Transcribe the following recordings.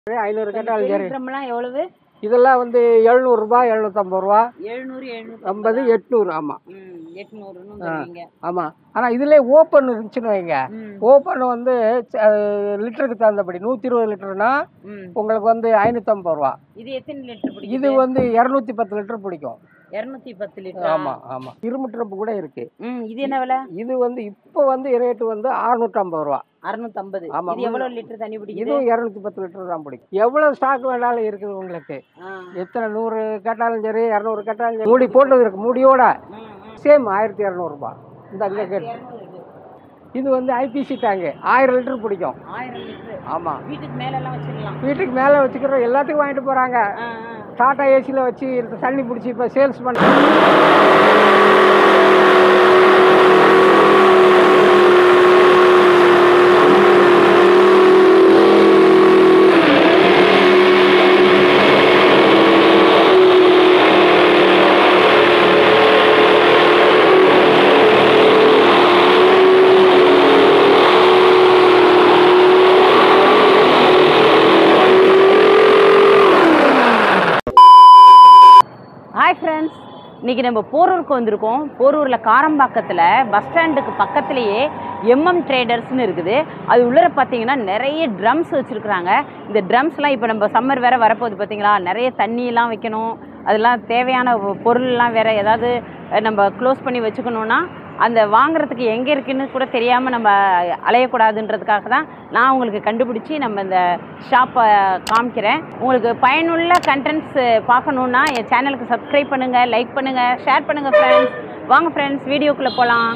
ஐநூறு கேட்டாலும் சரி ட்ரம்லாம் எவ்வளவு இதெல்லாம் வந்து எழுநூறுபா எழுநூற்றம்பது ரூபா எழுநூறு எழுநூறு ஐம்பது எட்நூறு ஆமாம் ம் எட்நூறுன்னு தருவீங்க ஆமாம் ஆனால் இதுலேயே ஓப்பன் இருந்துச்சுன்னு வைங்க ம் ஓப்பன் வந்து அஹ், லிட்டருக்கு தகுந்தபடி நூற்றி இருபது லிட்டர்னா ம் உங்களுக்கு வந்து ஐநூற்றம்பது ரூபா இது எத்தனை லிட்டர் இது பிடிக்குது வந்து இரநூத்தி பத்து லிட்டர் பிடிக்கும் இரநூத்தி பத்து லிட்டர் ஆமாம் ஆமாம் இரும்பு ட்ரப்பு கூட இருக்கு ம் இது என்ன விலை இது வந்து இப்போ வந்து ரேட்டு வந்து அறுநூற்றம்பது ரூபா அறுநூத்தம்பது ஆமா, இது எவ்வளவு லிட்டர் தண்ணி பிடிக்குது இதுவும் இரநூத்தி பத்து லிட்டர் தான் பிடிக்கும் எவ்வளோ ஸ்டாக் வேணாலும் இருக்குது உங்களுக்கு ஆ. எத்தனை நூறு கேட்டாலும் சரி இரநூறு கேட்டாலும் சரி மூடி போட்டது இருக்கு மூடியோட ம், ம். சேம் ஆயிரத்தி இரநூறுபா இந்த அங்கே கேட்டு இரநூறு இது. இது வந்து ஐபிசி டேங்கு ஆயிரம் லிட்டர் பிடிக்கும் ஆயிரம் லிட்டர் ஆமாம் வீட்டுக்கு மேல எல்லாம் வச்சிடலாம் வீட்டுக்கு மேலே வச்சுக்கிறோம் எல்லாத்துக்கும் வாங்கிட்டு போகிறாங்க ஆ, ஆ. டாடா ஏசியில் வச்சு இந்த தண்ணி பிடிச்சி இப்போ சேல்ஸ் பண்ண ஹாய் ஃப்ரெண்ட்ஸ் இன்னைக்கு நம்ம போரூருக்கு வந்திருக்கோம் போரூரில் காரம்பாக்கத்தில் பஸ் ஸ்டாண்டுக்கு பக்கத்துலேயே எம்எம் ட்ரேடர்ஸ்னு இருக்குது அது உள்ளர பார்த்தீங்கன்னா நிறைய ட்ரம்ஸ் வச்சுருக்குறாங்க இந்த ட்ரம்ஸ்லாம் இப்போ நம்ம சம்மர் வேறு வரப்போகுது பார்த்தீங்களா நிறைய தண்ணியெல்லாம் வைக்கணும் அதெல்லாம் தேவையான பொ- பொருள்லாம் வேறு ஏதாவது அஹ், நம்ம க்ளோஸ் பண்ணி வச்சுக்கணுன்னா அந்த வாங்குறதுக்கு எங்கே இருக்குன்னு கூட தெரியாமல் நம்ம அலையக்கூடாதுன்றதுக்காக தான் நான் உங்களுக்கு கண்டுபிடிச்சி நம்ம இந்த ஷாப்பை காமிக்கிறேன் உங்களுக்கு பயனுள்ள கண்டென்ட்ஸ் பார்க்கணுன்னா என் சேனலுக்கு சப்ஸ்கிரைப் பண்ணுங்கள் லைக் பண்ணுங்கள் ஷேர் பண்ணுங்கள் ஃப்ரெண்ட்ஸ் வாங்க ஃப்ரெண்ட்ஸ் வீடியோக்குள்ளே போகலாம்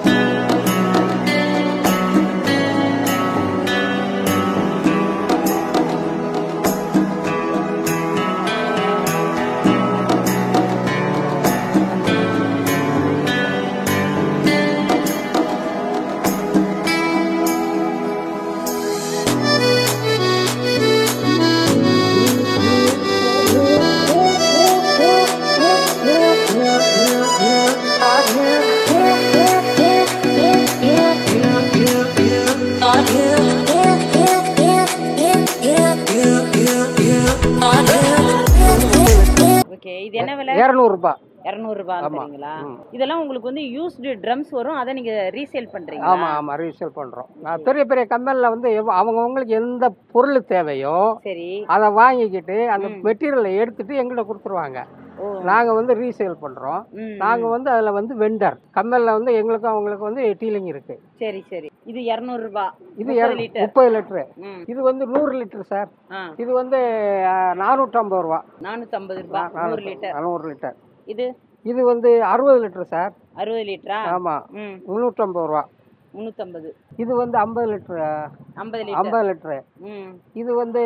ஓகே இது என்ன விலை இரநூறுபா இரநூறுபா ஆமா. சரிங்களா ம். இதெல்லாம் உங்களுக்கு வந்து யூஸ்டு ட்ரம்ஸ் வரும் அதை நீங்கள் ரீசேல் பண்ணுறீங்க ஆமாம் ஆமாம் ரீசேல் பண்ணுறோம் நான் பெரிய பெரிய கம்பெனியில் வந்து எவ்வ- அவங்கவங்களுக்கு எந்த பொருள் தேவையோ சரி அதை வாங்கிக்கிட்டு அந்த ம். மெட்டீரியலை எடுத்துட்டு எங்கள்கிட்ட கொடுத்துருவாங்க ஓ நாங்கள் வந்து ரீசேல் பண்ணுறோம் ம், நாங்கள் வந்து அதில் வந்து வெண்டர் கம்பெனியில் வந்து எங்களுக்கும் அவங்களுக்கு வந்து டீலிங் இருக்குது சரி சரி இது இரநூறுபா இது முப்பது இர- லிட்டர் முப்பது லிட்டரு ம் இது வந்து நூறு லிட்டர் சார் ஆ இது வந்து நானூற்றம்பது ரூபா நானூற்றம்பது ரூபா நூறு லிட்டர் நூறு லிட்டர் இது இது வந்து அறுபது லிட்டர் சார் அறுபது லிட்டரா ஆமாம் ம் முந்நூற்றம்பது ரூபா முந்நூற்றம்பது இது வந்து ஐம்பது லிட்டரு ஐம்பது லிட்டர் ஐம்பது லிட்டரு ம் இது வந்து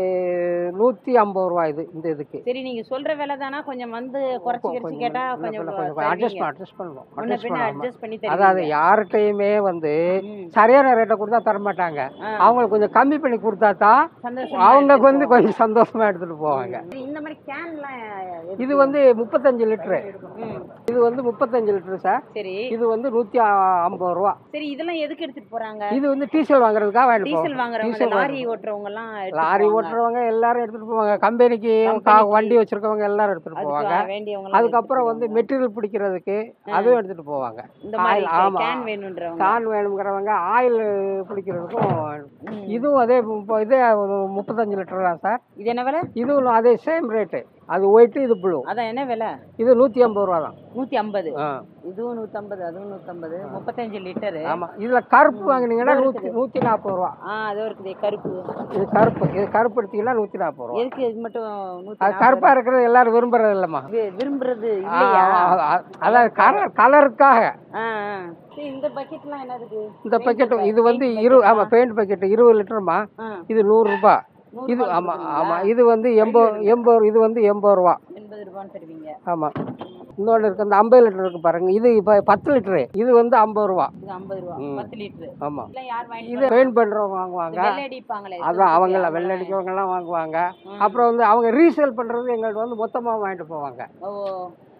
நூற்றி ஐம்பது ரூபா இது இந்த இதுக்கு சரி நீங்க சொல்ற விலை தானா கொஞ்சம் வந்து குறைச்சி குறைச்சி கேட்டா கொஞ்சம் அட்ஜஸ்ட் அட்ஜஸ்ட் பண்ணுவோம் முன்ன அட்ஜஸ்ட் பின்ன பண்ணாமல் அட்ஜஸ்ட் பண்ணி அதாவது தருவீங்க யார்கிட்டயுமே வந்து ம். சரியான ரேட்டை கொடுத்தா தர மாட்டாங்க ஆ. அவங்களுக்கு கொஞ்சம் கம்மி பண்ணி கொடுத்தா தான் சந்தோஷமா அவங்களுக்கு வந்து எடுத்துட்டு கொஞ்சம் சந்தோஷமா எடுத்துட்டு போவாங்க போவோம். இந்த மாதிரி கேன்லாம் இது வந்து முப்பத்தஞ்சு லிட்டரு ம் இது வந்து முப்பத்தஞ்சு லிட்டரு சார் சரி இது வந்து நூற்றி ஐம்பது ரூபா சரி இதெல்லாம் எதுக்கு எடுத்துட்டு போறாங்க இது வந்து டீசல் வாங்குறதுக்காக வாங்கிட்டு டீசல் போவோம் வாங்குறவங்க டீசல் லாரி ஓட்டுறவங்க எல்லாம் எடுத்துட்டு லாரி போவாங்க. ஓட்டுறவங்க எல்லாரும் எடுத்துட்டு போவாங்க கம்பெனிக்கு கம்பெனிக்கு. வண்டி வச்சிருக்கவங்க எல்லாரும் எடுத்துட்டு போவாங்க அதுக்கு வேண்டியவங்க அதுக்கப்புறம் வந்து மெட்டீரியல் பிடிக்கிறதுக்கு அதுவும் எடுத்துட்டு போவாங்க இந்த மாதிரி ஆயில், ஆமா. கேன் வேணுன்றவங்க கான் வேணுங்கிறவங்க ஆயில் பிடிக்கிறதுக்கும் ம். இதுவும் அதே முப்ப- இதே ஒரு முப்பத்தஞ்சு லிட்டர் தான் சார் இது என்ன விலை இதுவும் அதே சேம் ரேட்டு அது ஒயிட்டு இது ப்ளூ அதான் என்ன விலை இது நூற்றி ஐம்பது ரூபா தான் நூத்தி ஐம்பது ஆ இதுவும் நூத்தம்பது அதுவும் நூத்தம்பது முப்பத்தஞ்சு லிட்டரு ஆமாம் இதில் கருப்பு வாங்குனீங்கன்னா நூற்றி நூற்றி நாற்பது ரூபா ஆ அது இருக்குது கருப்பு இது கருப்பு இது கருப்பு எடுத்தீங்கன்னா நூற்றி நாற்பது ரூபா எதுக்கு இது மட்டும் நூத்தி அது கருப்பாக இருக்கிறது எல்லாரும் விரும்புறது இல்லைம்மா வி- விரும்புறது ஆ, இல்லையா ஆ, ஆ, அதாவது கலர் கலருக்காக ஆ, ஆ. சரி, இந்த பக்கெட்லாம் என்னதுக்கு இந்த பக்கெட்டு இது வந்து இரு ஆமாம் பெயிண்ட் பக்கெட்டு இருபது லிட்டருமா ஆ, இது நூறுரூபா நூறு இது ரூபாய் ஆமாம் கொடுக்குறீங்களா? ஆமாம் இது வந்து எண்பது எண்பது இது வந்து எண்பது ரூபா எண்பது ரூபான்னு தருவீங்க ஆமாம் இன்னொன்று இருக்குது அந்த ஐம்பது லிட்டர் இருக்கு பாருங்க இது இப்போ பத்து லிட்டரு இது வந்து ஐம்பது ரூபா இது ஐம்பது ரூபா ம். பத்து லிட்டரு ஆமாம் இதெல்லாம் யார் வாங்கிட்டு இது பெயிண்ட் பண்ணுறவங்க வாங்குவாங்க வெள்ளை அடிப்பாங்களே அதான் அவங்கள வெள்ளை அடிக்கிறவங்கலாம் வாங்குவாங்க அப்புறம் வந்து அவங்க ரீசேல் பண்ணுறது எங்கள்கிட்ட வந்து மொத்தமாக வாங்கிட்டு போவாங்க ஓ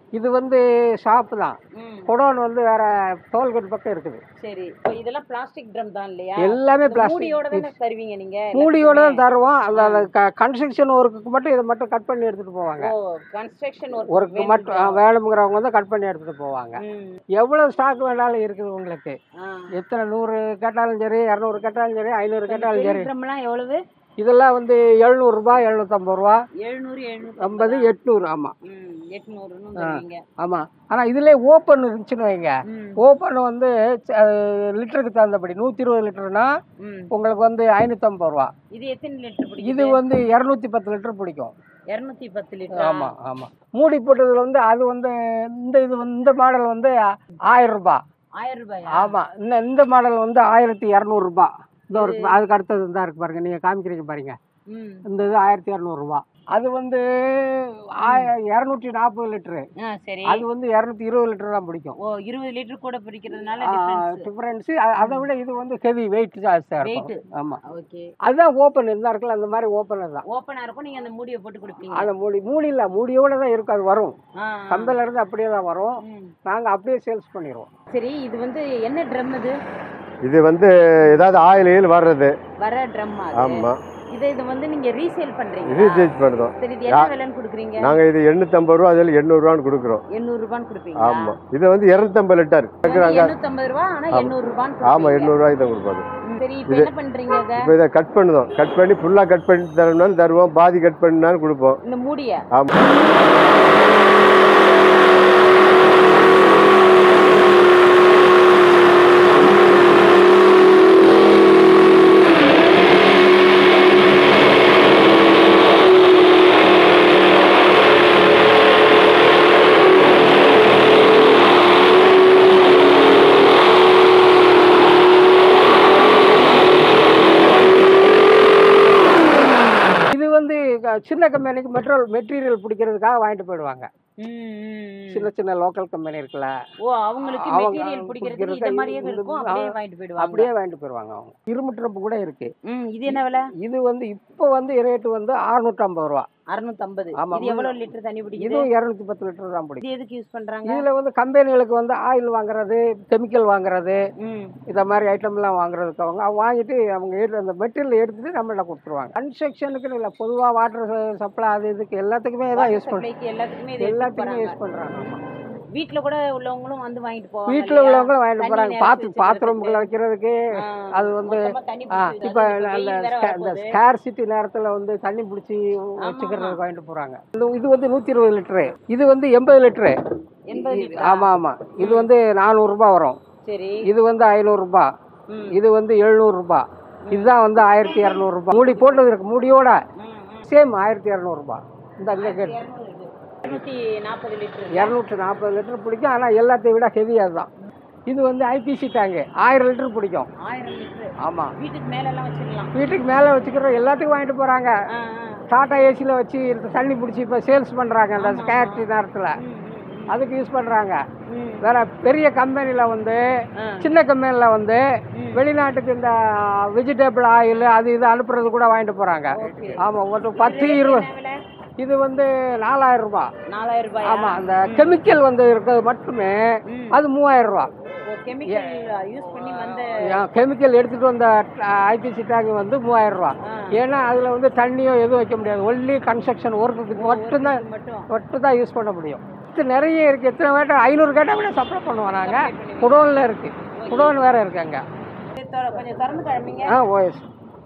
இது வந்து ஷாப்பு தான் ம் குடோன் வந்து வேற டோல்கேட் பக்கம் இருக்குது சரி இப்போ இதெல்லாம் பிளாஸ்டிக் ட்ரம் தான் இல்லையா எல்லாமே இந்த மூடியோட பிளாஸ்டிக் தானே தருவீங்க நீங்க மூடியோட தான் தருவோம் அந்த அந்த கன்ஸ்ட்ரக்ஷன் ஒர்க்குக்கு மட்டும் இதை மட்டும் கட் பண்ணி எடுத்துட்டு போவாங்க ஓ கன்ஸ்ட்ரக்ஷன் ஒர்க்கு மட்டும் ஆ, வேணுங்கிறவங்க வந்து கட் பண்ணி எடுத்துட்டு போவாங்க ம் எவ்வளோ ஸ்டாக் வேணாலும் இருக்குது உங்களுக்கு ஆ எத்தனை நூறு கேட்டாலும் சரி இரநூறு கேட்டாலும் சரி ஐநூறு கேட்டாலும் சரி ட்ரம்லாம் எவ்வளவு இதெல்லாம் வந்து எழுநூறுபா எழுநூற்றம்பது ரூபா எழுநூறு எழுநூறு ஐம்பது எட்நூறு ஆமாம் ம் எட்நூறுன்னு தருவீங்க ஆமாம் ஆனால் இதுலேயே ஓப்பன் இருந்துச்சுன்னு வைங்க ம் ஓப்பன் வந்து லிட்டருக்கு தகுந்தபடி நூற்றி இருபது லிட்டர்னா ம் உங்களுக்கு வந்து ஐநூற்றம்பது ரூபா இது எத்தனை லிட்டர் இது பிடிக்குது வந்து இரநூத்தி பத்து லிட்டர் பிடிக்கும் இரநூத்தி பத்து லிட்டர் ஆமாம் ஆமாம் மூடி போட்டதுல வந்து அது வந்து இந்த இது வந்து இந்த மாடல் வந்து ஆயிரம் ரூபாய் ஆயிரம் ரூபாயா ஆமாம் இந்த இந்த மாடல் வந்து ஆயிரத்தி இரநூறுபா இதோ இருக்கு அதுக்கு அடுத்தது தான் இருக்கு பாருங்க நீங்கள் காமிக்கிறீங்க பாருங்க ம் இந்த இது ஆயிரத்தி இரநூறுபா அது வந்து ஆய இரநூற்றி நாற்பது லிட்டரு ஆ சரி அது வந்து இரநூத்தி இருபது லிட்டர் தான் பிடிக்கும் ஓ இருபது லிட்டர் கூட பிடிக்கிறதுனால டிஃபரன்ஸ் டிஃபரன்ஸு அதை விட இது வந்து ஹெவி வெயிட் ஜாஸ்தியாக Weight. இருக்கும் ஆமாம் ஓகே அதுதான் ஓப்பன் இருந்தா இருக்குல்ல அந்த மாதிரி ஓப்பன் தான் ஓப்பனா இருக்கும் நீங்க அந்த மூடியை போட்டு கொடுப்பீங்க அந்த மூடி மூடி இல்லை மூடியோட தான் இருக்கும் அது வரும் ஆ, ஆ. கம்பெனில இருந்து அப்படியே தான் வரும் ம். நாங்கள் அப்படியே சேல்ஸ் பண்ணிடுவோம் சரி இது வந்து என்ன ட்ரம் இது இது வந்து ஏதாவது ஆயில் கீயில் வர்றது வர ட்ரம் ஆமாம் இது இது வந்து நீங்க ரீசேல் பண்றீங்க ரீசார்ஜ் பண்ணுறோம் சரி இது என்ன விலைன்னு கொடுக்குறீங்க நாங்கள் இது எண்ணூற்றம்பது ரூபா அதில் எண்ணூறுரூவான்னு கொடுக்குறோம் எண்ணூறு ரூபான்னு கொடுப்பீங்க ஆமாம் இது வந்து இரநூத்தம்பது லிட்டர் எண்ணூத்தம்பது ரூபா ஆனா ஆமா. எண்ணூறு ரூபான்னு ஆமாம் கொடுப்பீங்க. எண்ணூறுரூவாய்க்கு தான் கொடுப்பாங்க ம், சரி இப்போ என்ன பண்றீங்க இத இப்போ இதை கட் பண்ணுதோம் கட் பண்ணி ஃபுல்லாக கட் பண்ணி தரணும்னாலும் தருவோம் பாதி கட் பண்ணினாலும் கொடுப்போம் இந்த மூடிய ஆமாம் இது வந்து க- சின்ன கம்பெனிக்கு மெட்ரோல் மெட்டீரியல் பிடிக்கிறதுக்காக வாங்கிட்டு போயிடுவாங்க ம், ம், ம். சின்ன சின்ன லோக்கல் கம்பெனி இருக்குல்ல ஓ அவங்களுக்கு அவங்க மெட்டீரியல் பிடிக்கிறதுக்கு இந்த பிடிக்கிறதுக்கு மாதிரியே இந்த- இருக்கும் ஆ, அப்படியே வாங்கிட்டு போயிடுவாங்க அப்படியே வாங்கிட்டு போயிடுவாங்க அவங்க இரும்பு ட்ரப்பு கூட இருக்கு ம் இது என்ன விலை இது வந்து இப்போ வந்து ரேட்டு வந்து அறுநூற்றம்பது ரூபா அறுநூத்தம்பது ஆமா, இது எவ்வளவு லிட்டர் தண்ணி பிடிக்குது இதுவும் இரநூத்தி பத்து லிட்டர் தான் பிடிக்கும் இது எதுக்கு யூஸ் பண்றாங்க இதுல வந்து கம்பெனிகளுக்கு வந்து ஆயில் வாங்குறது கெமிக்கல் வாங்குறது ம் இந்த மாதிரி ஐட்டம்லாம் வாங்குறதுக்கு அவங்க அவங்க வாங்கிட்டு அவங்க எடுத்து அந்த மெட்டீரியல் எடுத்துட்டு நம்மள்ட்ட கொடுத்துருவாங்க கன்ஸ்ட்ரக்ஷனுக்குன்னு இல்லை பொதுவாக வாட்டர் சப்ளை அது இதுக்கு எல்லாத்துக்குமே தான் யூஸ் பண்ணுறோம் சப்ளைக்கு எல்லாத்துக்குமே இது எடுத்துட்டு எல்லாத்துக்குமே போறாங்க யூஸ் பண்ணுறாங்க வீட்ல கூட உள்ளவங்களும் வந்து வாங்கிட்டு போவாங்க வீட்டில் இல்லையா? உள்ளவங்களும் வாங்கிட்டு தண்ணி போகிறாங்க நேரத்து பாத்து வச்சுக்கிறதுக்கு. பாத்ரூம்குள்ள வைக்கிறதுக்கு ஆ, அது வந்து மொத்தமா தண்ணி ஆ பிடிச்சி இப்போ அதாவது இப்ப அந்த வெயில் வேற ஸ்கே- இந்த வரப்போகுது. ஸ்கேர் சிட்டி நேரத்தில் வந்து தண்ணி பிடிச்சி வச்சுக்கிறதுக்கு வாங்கிட்டு போகிறாங்க இது வந்து நூற்றி இருபது லிட்டரு இது வந்து எண்பது லிட்டரு எண்பது லிட்டரா? ஆமாம் ஆமாம் இது வந்து நானூறுரூபா வரும் சரி இது வந்து ஐநூறுரூபா ம், இது வந்து எழுநூறுபா இதுதான் வந்து ஆயிரத்தி இரநூறுபா மூடி போட்டது இருக்கு மூடியோட ம், ம். சேம் ஆயிரத்தி இரநூறுபா இந்த அங்கே கேட்டு இருநூறு இது. இருநூத்தி நாற்பது லிட்டர் இரநூற்றி நாற்பது லிட்டர் பிடிக்கும் ஆனால் எல்லாத்தையும் விட ஹெவி அதுதான் இது வந்து ஐபிசி டேங்கு ஆயிரம் லிட்டர் பிடிக்கும் ஆயிரம் லிட்டர் ஆமாம் வீட்டுக்கு மேல எல்லாம் வச்சிடலாம் வீட்டுக்கு மேலே வச்சுக்கிறோம் எல்லாத்துக்கும் வாங்கிட்டு போகிறாங்க ஆ, ஆ. டாடா ஏசியில் வச்சு இந்த தண்ணி பிடிச்சி இப்போ சேல்ஸ் பண்ணுறாங்க அந்த ஆமா, ஸ்கேர்டி நேரத்தில் ம், ம், அதுக்கு யூஸ் பண்ணுறாங்க ம், ம். வேற பெரிய கம்பெனியில் வந்து ஆ. சின்ன கம்பெனியில் வந்து ம். வெளிநாட்டுக்கு இந்த வெஜிடபிள் ஆயில் அது இது அனுப்புறது கூட வாங்கிட்டு போகிறாங்க ஓகே. ஆமாம் ஒரு பத்து இருபது என்ன விலை? இது வந்து நாலாயிரம் ரூபாய் நாலாயிரம் ரூபாயா? ஆமாம் அந்த கெமிக்கல் வந்து இருக்கிறது மட்டுமே ம். அது மூவாயிரம் ரூபா ஓ, chemical use பண்ணி வந்த கெமிக்கல் எடுத்துகிட்டு வந்த ஐபிசி டேங்க் வந்து மூவாயிரம் ரூபா ஆ. ஏன்னா அதில் வந்து தண்ணியோ எதுவும் வைக்க முடியாது ஒன்லி கன்ஸ்ட்ரக்ஷன் ஒர்க்குக்கு மட்டும்தான் இது மட்டும் மட்டும் தான் யூஸ் பண்ண முடியும் இது நிறைய இருக்குது எத்தனை கேட்டால் ஐநூறு கேட்டால் கூட சப்ளை பண்ணுவோம் நாங்கள் குடோனில் இருக்குது குடோன் வேறு இருக்கு அங்கே இது தொற- கொஞ்சம் திறந்து கிளம்பிங்க ஆ ஓஎஸ்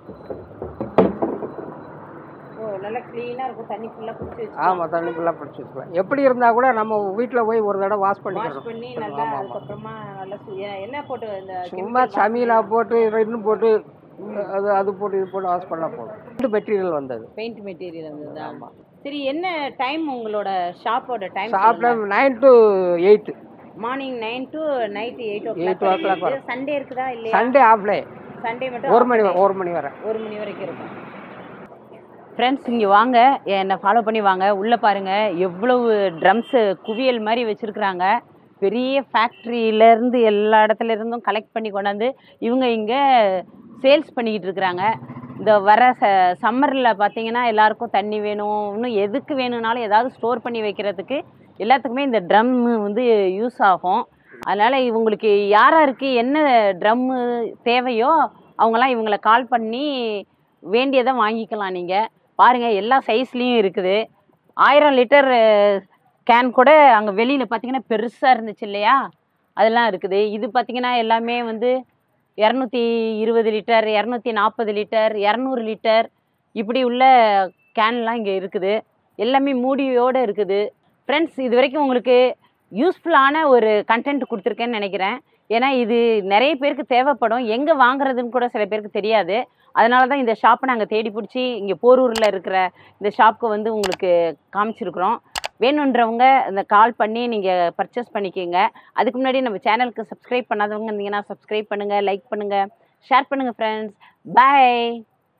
ஓ நல்லா க்ளீனாக இருக்கும் தண்ணி ஃபுல்லாக பிடிச்சி வச்சு ஆமாம் தண்ணி ஃபுல்லாக பிடிச்சி வச்சுக்கலாம் எப்படி இருந்தால் கூட நம்ம வீட்டில் போய் ஒரு தடவை வாஷ் வாஷ் பண்ணிக்கிறோம் பண்ணி நல்லா அதுக்கப்புறமா நல்லா சு- ஏ- என்ன போட்டு இந்த சும்மா சமீலா போட்டு இன்னும் போட்டு அது அது போட்டு இது போட்டு வாஷ் பண்ணால் போதும் மெட்டீரியல் வந்தது பெயிண்ட் மெட்டீரியல் இருந்தது சரி என்ன டைம் உங்களோட ஷாப்போட டைம் சாப்பிட்டா nine to eight morning nine to night eight ஓ Eight o'clock கிளாக் வரும். சண்டே இருக்குதா இல்லையா சண்டே ஆஃப்லே சண்டே மட்டும் ஒரு மணி வரை ஒரு மணி வரை ஒரு மணி வரைக்கும் இருக்கும் ஃப்ரெண்ட்ஸ் இங்கே வாங்க என்னை ஃபாலோ பண்ணி வாங்க உள்ளே பாருங்கள் எவ்வளவு ட்ரம்ஸு குவியல் மாதிரி வச்சுருக்குறாங்க பெரிய ஃபேக்ட்ரியிலேருந்து எல்லா இடத்துல இருந்தும் கலெக்ட் பண்ணி கொண்டாந்து இவங்க இங்கே சேல்ஸ் பண்ணிக்கிட்டு இருக்கிறாங்க இந்த வர ச சம்மரில் பார்த்தீங்கன்னா எல்லாருக்கும் தண்ணி வேணும் இன்னும் எதுக்கு வேணும்னாலும் ஏதாவது ஸ்டோர் பண்ணி வைக்கிறதுக்கு எல்லாத்துக்குமே இந்த ட்ரம் வந்து யூஸ் ஆகும் அதனால் இவங்களுக்கு யார் யாருக்கு என்ன ட்ரம்மு தேவையோ அவங்களாம் இவங்களை கால் பண்ணி வேண்டியதை வாங்கிக்கலாம் நீங்கள் பாருங்கள் எல்லா சைஸ்லேயும் இருக்குது ஆயிரம் லிட்டர் கேன் கூட அங்கே வெளியில் பார்த்தீங்கன்னா பெருசாக இருந்துச்சு இல்லையா அதெல்லாம் இருக்குது இது பார்த்தீங்கன்னா எல்லாமே வந்து இரநூத்தி இருபது லிட்டர் இரநூத்தி நாற்பது லிட்டர் இரநூறு லிட்டர் இப்படி உள்ள கேன்லாம் இங்கே இருக்குது எல்லாமே மூடியோடு இருக்குது ஃப்ரெண்ட்ஸ் இது வரைக்கும் உங்களுக்கு யூஸ்ஃபுல்லான ஒரு கண்டென்ட் கொடுத்துருக்கேன்னு நினைக்கிறேன் ஏன்னா இது நிறைய பேருக்கு தேவைப்படும் எங்கே வாங்குறதுன்னு கூட சில பேருக்கு தெரியாது அதனால தான் இந்த ஷாப்பை நாங்கள் தேடி பிடிச்சி இங்கே போரூரில் இருக்கிற இந்த ஷாப்புக்கு வந்து உங்களுக்கு காமிச்சிருக்கிறோம் வேணுன்றவங்க இந்த கால் பண்ணி நீங்கள் பர்ச்சேஸ் பண்ணிக்கோங்க அதுக்கு முன்னாடி நம்ம சேனலுக்கு சப்ஸ்கிரைப் பண்ணாதவங்க இருந்தீங்கன்னா சப்ஸ்கிரைப் பண்ணுங்கள் லைக் பண்ணுங்கள் ஷேர் பண்ணுங்கள் ஃப்ரெண்ட்ஸ் பை